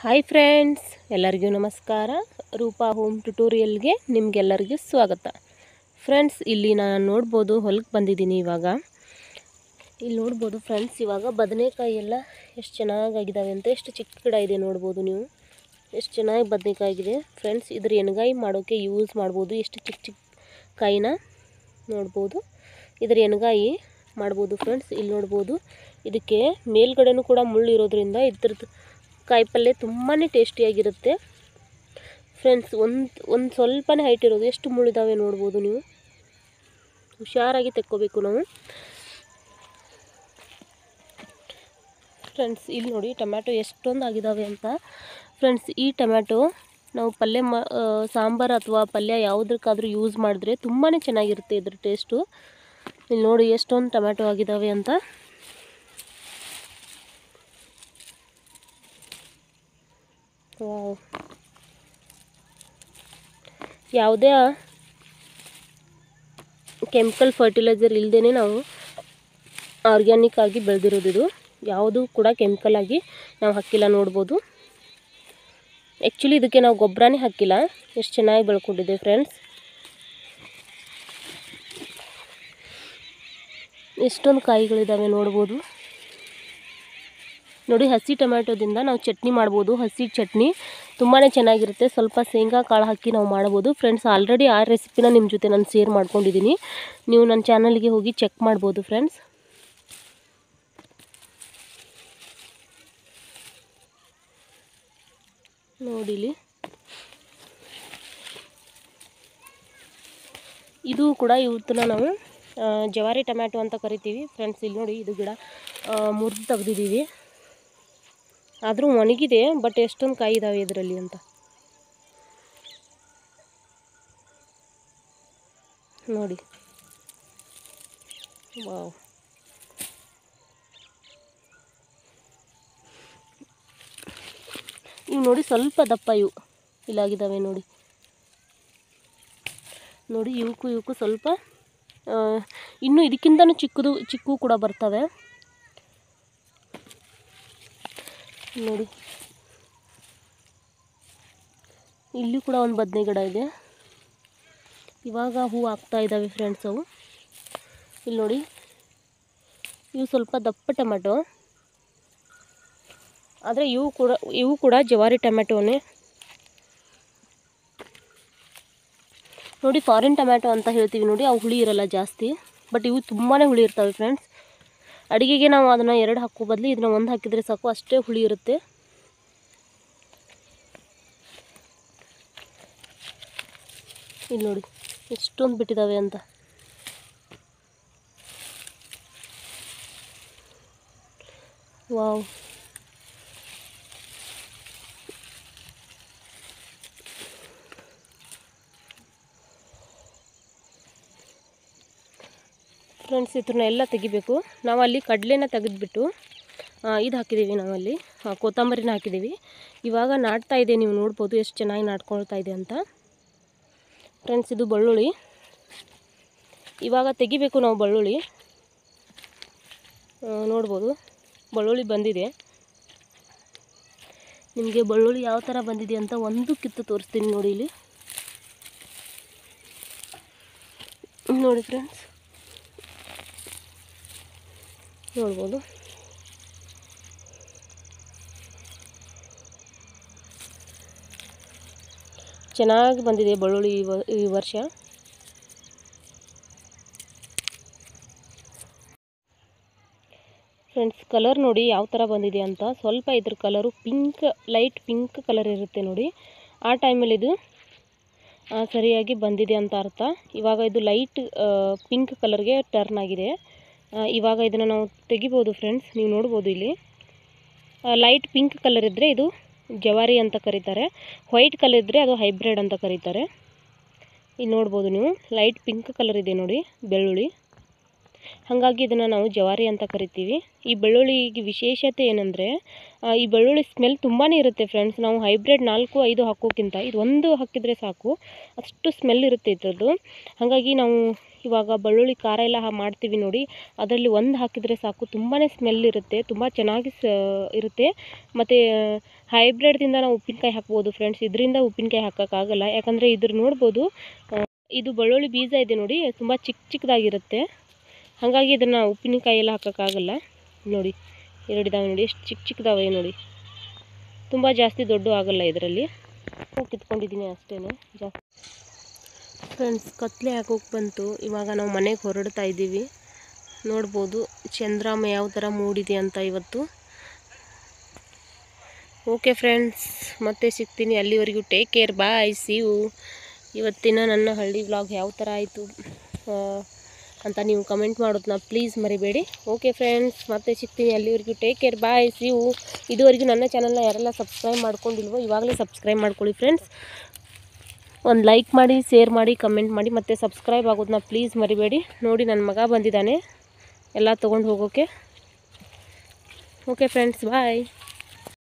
hi friends ಎಲ್ಲರಿಗೂ ನಮಸ್ಕಾರ Roopa home ಟ್ಯುಟೋರಿಯಲ್ಗೆ ನಿಮಗೆಲ್ಲರಿಗೂ ಸ್ವಾಗತ ಫ್ರೆಂಡ್ಸ್ ಇಲ್ಲಿ ನಾನು ನೋಡ್ಬೋದು ಹೊಲಕ್ಕೆ ಬಂದಿದ್ದೀನಿ ಇವಾಗ ಇಲ್ಲಿ ನೋಡ್ಬೋದು ಫ್ರೆಂಡ್ಸ್ ಇವಾಗ ಬದನೆಕಾಯಿ ಎಲ್ಲ ಎಷ್ಟು ಚೆನ್ನಾಗಾಗಿದ್ದಾವೆ ಅಂತ ಎಷ್ಟು ಚಿಕ್ಕ ಗಿಡ ಇದೆ ನೋಡ್ಬೋದು ನೀವು ಎಷ್ಟು ಚೆನ್ನಾಗಿ ಬದನೆಕಾಯಿ ಆಗಿದೆ ಫ್ರೆಂಡ್ಸ್ ಇದ್ರ ಎಣ್ಗಾಯಿ ಮಾಡೋಕ್ಕೆ ಯೂಸ್ ಮಾಡ್ಬೋದು ಎಷ್ಟು ಚಿಕ್ಕ ಚಿಕ್ಕ ಕಾಯಿನ ನೋಡ್ಬೋದು ಇದ್ರ ಎಣ್ಗಾಯಿ ಮಾಡ್ಬೋದು ಫ್ರೆಂಡ್ಸ್ ಇಲ್ಲಿ ನೋಡ್ಬೋದು ಇದಕ್ಕೆ ಮೇಲ್ಗಡೆನೂ ಕೂಡ ಮುಳ್ಳು ಇರೋದ್ರಿಂದ ಇದ್ರದ್ದು ಕಾಯಿಪಲ್ಯ ತುಂಬಾ ಟೇಸ್ಟಿಯಾಗಿರುತ್ತೆ ಫ್ರೆಂಡ್ಸ್ ಒಂದು ಒಂದು ಸ್ವಲ್ಪನೇ ಹೈಟ್ ಇರೋದು ಎಷ್ಟು ಮುಳ್ಳಿದಾವೆ ನೋಡ್ಬೋದು ನೀವು ಹುಷಾರಾಗಿ ತೆಕ್ಕೋಬೇಕು ನಾವು ಫ್ರೆಂಡ್ಸ್ ಇಲ್ಲಿ ನೋಡಿ ಟೊಮ್ಯಾಟೊ ಎಷ್ಟೊಂದು ಆಗಿದ್ದಾವೆ ಅಂತ ಫ್ರೆಂಡ್ಸ್ ಈ ಟೊಮ್ಯಾಟೊ ನಾವು ಪಲ್ಯ ಮಾ ಸಾಂಬಾರು ಅಥವಾ ಪಲ್ಯ ಯಾವುದಕ್ಕಾದ್ರೂ ಯೂಸ್ ಮಾಡಿದ್ರೆ ತುಂಬಾ ಚೆನ್ನಾಗಿರುತ್ತೆ ಇದ್ರ ಟೇಸ್ಟು ಇಲ್ಲಿ ನೋಡಿ ಎಷ್ಟೊಂದು ಟೊಮ್ಯಾಟೊ ಆಗಿದ್ದಾವೆ ಅಂತ ವಾವ್ ಯಾವುದೇ ಕೆಮಿಕಲ್ ಫರ್ಟಿಲೈಸರ್ ಇಲ್ಲದೇ ನಾವು ಆರ್ಗ್ಯಾನಿಕ್ ಆಗಿ ಬೆಳೆದಿರೋದು ಇದು ಯಾವುದು ಕೂಡ ಕೆಮಿಕಲ್ ಆಗಿ ನಾವು ಹಾಕಿಲ್ಲ ನೋಡ್ಬೋದು ಆ್ಯಕ್ಚುಲಿ ಇದಕ್ಕೆ ನಾವು ಗೊಬ್ಬರನೇ ಹಾಕಿಲ್ಲ ಎಷ್ಟು ಚೆನ್ನಾಗಿ ಬೆಳ್ಕೊಂಡಿದೆ ಫ್ರೆಂಡ್ಸ್ ಎಷ್ಟೊಂದು ಕಾಯಿಗಳಿದ್ದಾವೆ ನೋಡ್ಬೋದು ನೋಡಿ ಹಸಿ ಟೊಮ್ಯಾಟೊದಿಂದ ನಾವು ಚಟ್ನಿ ಮಾಡ್ಬೋದು ಹಸಿ ಚಟ್ನಿ ತುಂಬಾ ಚೆನ್ನಾಗಿರುತ್ತೆ ಸ್ವಲ್ಪ ಶೇಂಗಾ ಕಾಳು ಹಾಕಿ ನಾವು ಮಾಡ್ಬೋದು ಫ್ರೆಂಡ್ಸ್ ಆಲ್ರೆಡಿ ಆ ರೆಸಿಪಿನ ನಿಮ್ಮ ಜೊತೆ ನಾನು ಶೇರ್ ಮಾಡ್ಕೊಂಡಿದ್ದೀನಿ ನೀವು ನನ್ನ ಚಾನಲ್ಗೆ ಹೋಗಿ ಚೆಕ್ ಮಾಡ್ಬೋದು ಫ್ರೆಂಡ್ಸ್ ನೋಡಿಲಿ ಇದು ಕೂಡ ಇವತ್ತನ್ನ ನಾವು ಆ, ಜವಾರಿ ಟೊಮ್ಯಾಟೊ ಅಂತ ಕರಿತೀವಿ ಫ್ರೆಂಡ್ಸ್ ಇಲ್ಲಿ ನೋಡಿ ಇದು ಗಿಡ ಮುರಿದು ತೆಗ್ದಿದ್ದೀವಿ ಆದರೂ ಒಣಗಿದೆ ಬಟ್ ಎಷ್ಟೊಂದು ಕಾಯಿ ಇದ್ದಾವೆ ಇದರಲ್ಲಿ ಅಂತ ನೋಡಿ ವಾವ್ ಇವು ನೋಡಿ ಸ್ವಲ್ಪ ದಪ್ಪ ಇವು ಇಲ್ಲಾಗಿದ್ದಾವೆ ನೋಡಿ ನೋಡಿ ಇವಕ್ಕೂ ಇವಕ್ಕೂ ಸ್ವಲ್ಪ ಆ, ಇನ್ನು ಇದಕ್ಕಿಂತನೂ ಚಿಕ್ಕದು ಚಿಕ್ಕವು ಕೂಡ ಬರ್ತವೆ ನೋಡಿ ಇಲ್ಲಿ ಕೂಡ ಒಂದು ಬದನೆ ಗಿಡ ಇದೆ ಇವಾಗ ಹೂ ಆಗ್ತಾ ಇದ್ದಾವೆ ಫ್ರೆಂಡ್ಸ್ ಅವು ಇಲ್ಲಿ ನೋಡಿ ಇವು ಸ್ವಲ್ಪ ದಪ್ಪ ಟೊಮೆಟೊ ಆದರೆ ಇವು ಕೂಡ ಇವು ಕೂಡ ಜವಾರಿ ಟೊಮೆಟೊನೇ ನೋಡಿ ಫಾರಿನ್ ಟೊಮ್ಯಾಟೊ ಅಂತ ಹೇಳ್ತೀವಿ ನೋಡಿ ಅವು ಹುಳಿ ಇರಲ್ಲ ಜಾಸ್ತಿ ಬಟ್ ಇವು ತುಂಬಾ ಹುಳಿ ಇರ್ತವೆ ಫ್ರೆಂಡ್ಸ್ ಅಡುಗೆಗೆ ನಾವು ಅದನ್ನು ಎರಡು ಹಾಕೋ ಬದಲು ಇದನ್ನ ಒಂದು ಹಾಕಿದರೆ ಸಾಕು ಅಷ್ಟೇ ಹುಳಿ ಇರುತ್ತೆ ಇಲ್ಲಿ ನೋಡಿ ಎಷ್ಟೊಂದು ಬಿಟ್ಟಿದ್ದಾವೆ ಅಂತ ವಾವ್ ಫ್ರೆಂಡ್ಸ್ ಇದನ್ನ ಎಲ್ಲ ತೆಗಿಬೇಕು ನಾವು ಅಲ್ಲಿ ಕಡಲೆನ ತೆಗೆದ್ಬಿಟ್ಟು ಇದು ಹಾಕಿದ್ದೀವಿ ನಾವಲ್ಲಿ ಆ, ಕೊತ್ತಂಬರಿನ ಹಾಕಿದ್ದೀವಿ ಇವಾಗ ನಾಟ್ತಾ ಇದೆ ನೀವು ನೋಡ್ಬೋದು ಎಷ್ಟು ಚೆನ್ನಾಗಿ ನಾಟ್ಕೊಳ್ತಾ ಇದೆ ಅಂತ ಫ್ರೆಂಡ್ಸ್ ಇದು ಬೆಳ್ಳುಳ್ಳಿ ಇವಾಗ ತೆಗಿಬೇಕು ನಾವು ಬೆಳ್ಳುಳ್ಳಿ ಆ, ನೋಡ್ಬೋದು ಬೆಳ್ಳುಳ್ಳಿ ಬಂದಿದೆ ನಿಮಗೆ ಬೆಳ್ಳುಳ್ಳಿ ಯಾವ ಥರ ಬಂದಿದೆ ಅಂತ ಒಂದು ಕಿತ್ತು ತೋರಿಸ್ತೀನಿ ನೋಡಿ ಇಲ್ಲಿ ನೋಡಿ ಫ್ರೆಂಡ್ಸ್ ನೋಡ್ಬೋದು ಚೆನ್ನಾಗಿ ಬಂದಿದೆ ಬೆಳ್ಳುಳ್ಳಿ ಈ ವ- ಈ ವರ್ಷ ಫ್ರೆಂಡ್ಸ್ ಕಲರ್ ನೋಡಿ ಯಾವ ಥರ ಬಂದಿದೆ ಅಂತ ಸ್ವಲ್ಪ ಇದ್ರ colour pink light pink colour ಇರುತ್ತೆ ನೋಡಿ ಆ ಟೈಮಲ್ಲಿ ಇದು ಆ, ಸರಿಯಾಗಿ ಬಂದಿದೆ ಅಂತ ಅರ್ಥ ಇವಾಗ ಇದು ಲೈಟ್ ಪಿಂಕ್ ಕಲರ್ಗೆ ಟರ್ನ್ ಆಗಿದೆ ಆ, ಇವಾಗ ಇದನ್ನು ನಾವು ತೆಗಿಬೋದು ಫ್ರೆಂಡ್ಸ್ ನೀವು ನೋಡ್ಬೋದು ಇಲ್ಲಿ ಲೈಟ್ ಪಿಂಕ್ ಕಲರ್ ಇದ್ದರೆ ಇದು ಜವಾರಿ ಅಂತ ಕರೀತಾರೆ ವೈಟ್ ಕಲರ್ ಇದ್ದರೆ ಅದು ಹೈಬ್ರಿಡ್ ಅಂತ ಕರೀತಾರೆ ಇಲ್ಲಿ ನೋಡ್ಬೋದು ನೀವು ಲೈಟ್ ಪಿಂಕ್ ಕಲರ್ ಇದೆ ನೋಡಿ ಬೆಳ್ಳುಳ್ಳಿ ಹಾಗಾಗಿ ಇದನ್ನು ನಾವು ಜವಾರಿ ಅಂತ ಕರಿತೀವಿ ಈ ಬೆಳ್ಳುಳ್ಳಿಗೆ ವಿಶೇಷತೆ ಏನಂದರೆ ಈ ಬೆಳ್ಳುಳ್ಳಿ ಸ್ಮೆಲ್ ತುಂಬಾ ಇರುತ್ತೆ ಫ್ರೆಂಡ್ಸ್ ನಾವು ಹೈಬ್ರಿಡ್ ನಾಲ್ಕು ಐದು ಹಾಕೋಕ್ಕಿಂತ ಇದು ಒಂದು ಹಾಕಿದರೆ ಸಾಕು ಅಷ್ಟು ಸ್ಮೆಲ್ ಇರುತ್ತೆ ಇದ್ರದ್ದು ಹಾಗಾಗಿ ನಾವು ಇವಾಗ ಬೆಳ್ಳುಳ್ಳಿ ಖಾರ ಎಲ್ಲ ಹಾ- ಮಾಡ್ತೀವಿ ನೋಡಿ ಅದರಲ್ಲಿ ಒಂದು ಹಾಕಿದರೆ ಸಾಕು ತುಂಬಾ ಸ್ಮೆಲ್ ಇರುತ್ತೆ ತುಂಬ ಚೆನ್ನಾಗಿ ಸ ಇರುತ್ತೆ ಮತ್ತು ಹೈಬ್ರಿಡ್ದಿಂದ ನಾವು ಉಪ್ಪಿನಕಾಯಿ ಹಾಕ್ಬೋದು ಫ್ರೆಂಡ್ಸ್ ಇದರಿಂದ ಉಪ್ಪಿನಕಾಯಿ ಹಾಕೋಕ್ಕಾಗಲ್ಲ ಯಾಕಂದರೆ ಇದ್ರ ನೋಡ್ಬೋದು ಆ, ಇದು ಬೆಳ್ಳುಳ್ಳಿ ಬೀಜ ಇದೆ ನೋಡಿ ತುಂಬ ಚಿಕ್ಕ ಚಿಕ್ಕದಾಗಿರುತ್ತೆ ಹಾಗಾಗಿ ಇದನ್ನು ಉಪ್ಪಿನಕಾಯಿ ಎಲ್ಲ ಹಾಕೋಕ್ಕಾಗಲ್ಲ ನೋಡಿ ಎರಡಿದಾವೆ ನೋಡಿ ಎಷ್ಟು ಚಿಕ್ಕ ಚಿಕ್ಕದಾವೆ ನೋಡಿ ತುಂಬ ಜಾಸ್ತಿ ದೊಡ್ಡ ಆಗಲ್ಲ ಇದರಲ್ಲಿ ಕಿತ್ಕೊಂಡಿದ್ದೀನಿ ಅಷ್ಟೇ ಜಾಸ್ತಿ ಫ್ರೆಂಡ್ಸ್ ಕತ್ಲೆ ಆಗೋಕೆ ಬಂತು ಇವಾಗ ನಾವು ಮನೆಗೆ ಹೊರಡ್ತಾ ಇದ್ದೀವಿ ನೋಡ್ಬೋದು ಚಂದ್ರಾಮ ಯಾವ ಥರ ಮೂಡಿದೆ ಅಂತ ಇವತ್ತು ಓಕೆ ಫ್ರೆಂಡ್ಸ್ ಮತ್ತೆ ಸಿಗ್ತೀನಿ ಅಲ್ಲಿವರೆಗೂ take care bye see you ಇವತ್ತಿನ ನನ್ನ ಹಳ್ಳಿ ವ್ಲಾಗ್ ಯಾವ ಥರ ಆಯಿತು ಅಂತ ನೀವು ಕಮೆಂಟ್ ಮಾಡೋದನ್ನ ಪ್ಲೀಸ್ ಮರಿಬೇಡಿ ಓಕೆ ಫ್ರೆಂಡ್ಸ್ ಮತ್ತೆ ಸಿಗ್ತೀನಿ ಅಲ್ಲಿವರೆಗೂ take care bye see you ಇದುವರೆಗೂ ನನ್ನ ಚಾನಲ್ನ ಯಾರೆಲ್ಲ ಸಬ್ಸ್ಕ್ರೈಬ್ ಮಾಡ್ಕೊಂಡಿಲ್ವೋ ಇವಾಗಲೇ ಸಬ್ಸ್ಕ್ರೈಬ್ ಮಾಡ್ಕೊಳ್ಳಿ ಫ್ರೆಂಡ್ಸ್ ಒಂದು ಲೈಕ್ ಮಾಡಿ ಶೇರ್ ಮಾಡಿ ಕಮೆಂಟ್ ಮಾಡಿ ಮತ್ತು ಸಬ್ಸ್ಕ್ರೈಬ್ ಆಗೋದನ್ನ ಪ್ಲೀಸ್ ಮರಿಬೇಡಿ ನೋಡಿ ನನ್ನ ಮಗ ಬಂದಿದ್ದಾನೆ ಎಲ್ಲ ತೊಗೊಂಡು ಹೋಗೋಕ್ಕೆ ಓಕೆ ಫ್ರೆಂಡ್ಸ್ ಬಾಯ್